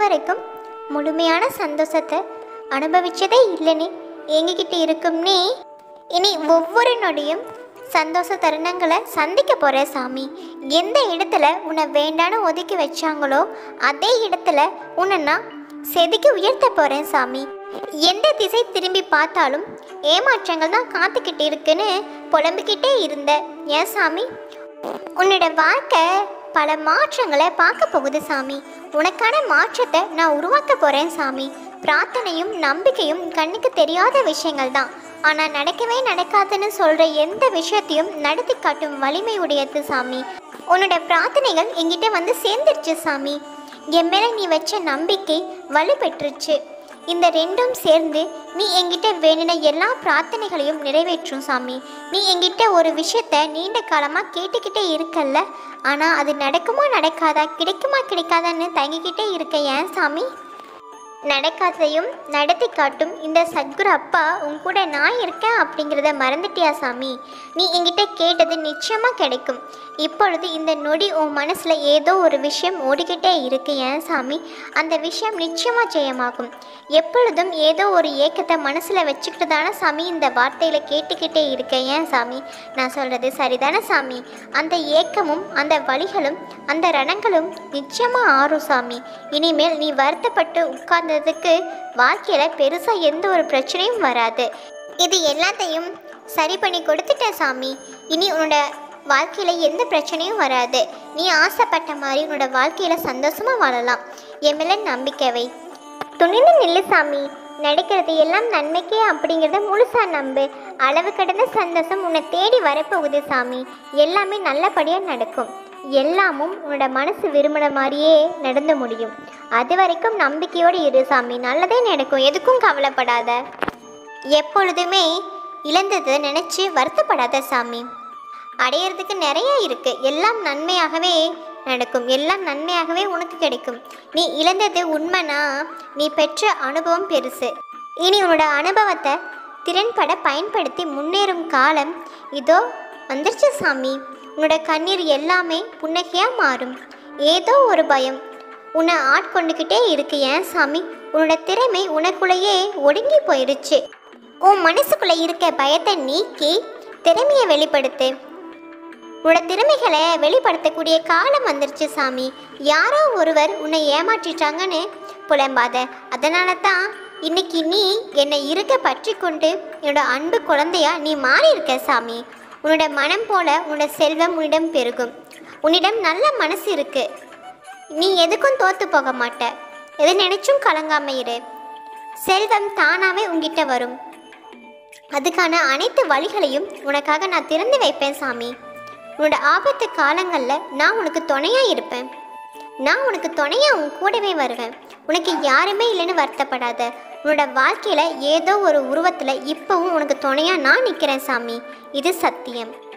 வரைக்கும் முழுமையான சந்தோஷத்தை அனுபவிச்சதே இல்லைன்னு எங்ககிட்ட இருக்கும் நீ இனி ஒவ்வொரு நொடியும் சந்தோஷ தருணங்களை சந்திக்க போகிற சாமி எந்த இடத்துல உன்னை வேண்டான்னு ஒதுக்கி வச்சாங்களோ அதே இடத்துல உன்னை நான் செதுக்கி உயர்த்த போகிறேன் சாமி எந்த திசை திரும்பி பார்த்தாலும் ஏமாற்றங்கள் தான் காத்துக்கிட்டு இருக்குன்னு புலம்பிக்கிட்டே இருந்த ஏன் சாமி உன்னோட வாழ்க்கை பல மாற்றங்களை பார்க்க போகுது சாமி உனக்கான மாற்றத்தை நான் உருவாக்க போகிறேன் சாமி பிரார்த்தனையும் நம்பிக்கையும் கண்ணுக்கு தெரியாத விஷயங்கள் தான் ஆனால் நடக்கவே நடக்காதுன்னு சொல்கிற எந்த விஷயத்தையும் நடத்தி காட்டும் வலிமை உடையது சாமி உன்னோட பிரார்த்தனைகள் என்கிட்ட வந்து சேர்ந்துருச்சு சாமி என் மேலே நீ வச்ச நம்பிக்கை வலுப்பெற்றுச்சு இந்த ரெண்டும் சேர்ந்து நீ என்கிட்ட வேண்டின எல்லா பிரார்த்தனைகளையும் நிறைவேற்றும் சாமி நீ என்கிட்ட ஒரு விஷயத்த நீண்ட காலமாக கேட்டுக்கிட்டே இருக்கல்ல ஆனால் அது நடக்குமா நடக்காதா கிடைக்குமா கிடைக்காதான்னு தங்கிக்கிட்டே இருக்க ஏன் சாமி நடக்காததையும் நடத்தி காட்டும் இந்த சத்குரு அப்பா உன் கூட நான் இருக்கேன் அப்படிங்கிறத மறந்துட்டியா சாமி நீ என்கிட்ட கேட்டது நிச்சயமாக கிடைக்கும் இப்பொழுது இந்த நொடி உன் மனசில் ஏதோ ஒரு விஷயம் ஓடிக்கிட்டே இருக்கு ஏன் சாமி அந்த விஷயம் நிச்சயமாக ஜெயமாகும் எப்பொழுதும் ஏதோ ஒரு ஏக்கத்தை மனசில் வச்சுக்கிட்டு தானே சாமி இந்த வார்த்தையில் கேட்டுக்கிட்டே இருக்கேன் ஏன் சாமி நான் சொல்கிறது சரிதானே சாமி அந்த ஏக்கமும் அந்த வழிகளும் அந்த ரணங்களும் நிச்சயமாக ஆறும் சாமி இனிமேல் நீ வருத்தப்பட்டு உட்கார்ந்ததுக்கு வாழ்க்கையில் பெருசாக எந்த ஒரு பிரச்சனையும் வராது இது எல்லாத்தையும் சரி பண்ணி கொடுத்துட்டேன் சாமி இனி உன்னோட வாழ்க்கையில் எந்த பிரச்சனையும் வராது நீ ஆசைப்பட்ட மாதிரி உன்னோட வாழ்க்கையில் சந்தோஷமாக வாழலாம் என் மேலே நம்பிக்கை வை துணிந்து நில்லு சாமி நடக்கிறது எல்லாம் நன்மைக்கே அப்படிங்கிறத முழுசா நம்பு அளவு கடந்த சந்தோஷம் உன்னை தேடி வரப்போகுது சாமி எல்லாமே நல்லபடியாக நடக்கும் எல்லாமும் உன்னோட மனசு விரும்பின மாதிரியே நடந்து முடியும் அது வரைக்கும் நம்பிக்கையோடு இரு சாமி நல்லதே நடக்கும் எதுக்கும் கவலைப்படாத எப்பொழுதுமே இழந்ததை நினச்சி வருத்தப்படாத சாமி அடையிறதுக்கு நிறைய இருக்கு எல்லாம் நன்மையாகவே நடக்கும் எல்லாம் நன்மையாகவே உனக்கு கிடைக்கும் நீ இழந்தது உண்மைனா நீ பெற்ற அனுபவம் பெருசு இனி உன்னோட அனுபவத்தை திறன்பட பயன்படுத்தி முன்னேறும் காலம் இதோ வந்துருச்சு சாமி உன்னோட கண்ணீர் எல்லாமே புன்னகையாக மாறும் ஏதோ ஒரு பயம் உன்னை ஆட்கொண்டுக்கிட்டே இருக்கு ஏன் சாமி உன்னோட திறமை உனக்குள்ளேயே ஒடுங்கி போயிடுச்சு உன் மனசுக்குள்ளே இருக்க பயத்தை நீக்கி திறமையை வெளிப்படுத்து உன்னோட திறமைகளை வெளிப்படுத்தக்கூடிய காலம் வந்துருச்சு சாமி யாரோ ஒருவர் உன்னை ஏமாற்றிட்டாங்கன்னு புலம்பாத அதனால தான் இன்னைக்கு நீ என்னை இருக்க பற்றி கொண்டு என்னோட அன்பு குழந்தையா நீ மாறி இருக்க சாமி உன்னோட மனம் போல உன்னோட செல்வம் உன்னிடம் பெருகும் உன்னிடம் நல்ல மனசு இருக்கு நீ எதுக்கும் தோத்து போக மாட்ட எதை நினைச்சும் கலங்காம இரு செல்வம் தானாவே உன்கிட்ட வரும் அதுக்கான அனைத்து வழிகளையும் உனக்காக நான் திறந்து வைப்பேன் சாமி உன்னோட ஆபத்து காலங்களில் நான் உனக்கு துணையாக இருப்பேன் நான் உனக்கு துணையாக உன் கூடவே வருவேன் உனக்கு யாருமே இல்லைன்னு வருத்தப்படாத உன்னோட வாழ்க்கையில் ஏதோ ஒரு உருவத்தில் இப்போவும் உனக்கு துணையாக நான் நிற்கிறேன் சாமி இது சத்தியம்